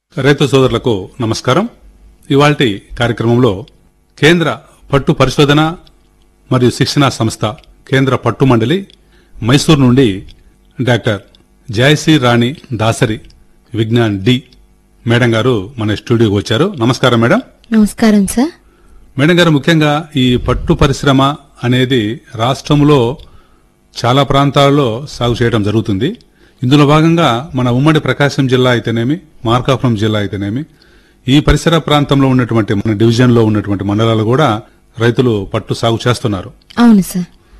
రైతు సోదరులకు నమస్కారం ఇవాల్టి కార్యక్రమంలో కేంద్ర పట్టు పరిశోధన మరియు శిక్షణా సంస్థ కేంద్ర పట్టు మండలి మైసూర్ నుండి doctor Jayashree Rani Dasari Vignan D madam garu మన స్టూడియోకి వచ్చారు నమస్కారం మేడం నమస్కారం సార్ మేడం గారు ముఖ్యంగా ఈ పట్టు పరిశ్రమ అనేది రాష్ట్రంలో చాలా ప్రాంతాల్లో సాగు చేయడం జరుగుతుంది ఇందులో భాగంగా మన ఉమ్మడి ప్రకాశం జిల్లా అయితేనేమి మార్కాపురం జిల్లా అయితేనేమి ఈ పరిసర ప్రాంతంలో ఉన్నటువంటి మన డివిజన్లో ఉన్నటువంటి మండలాలు కూడా రైతులు పట్టు సాగు చేస్తున్నారు అవును సార్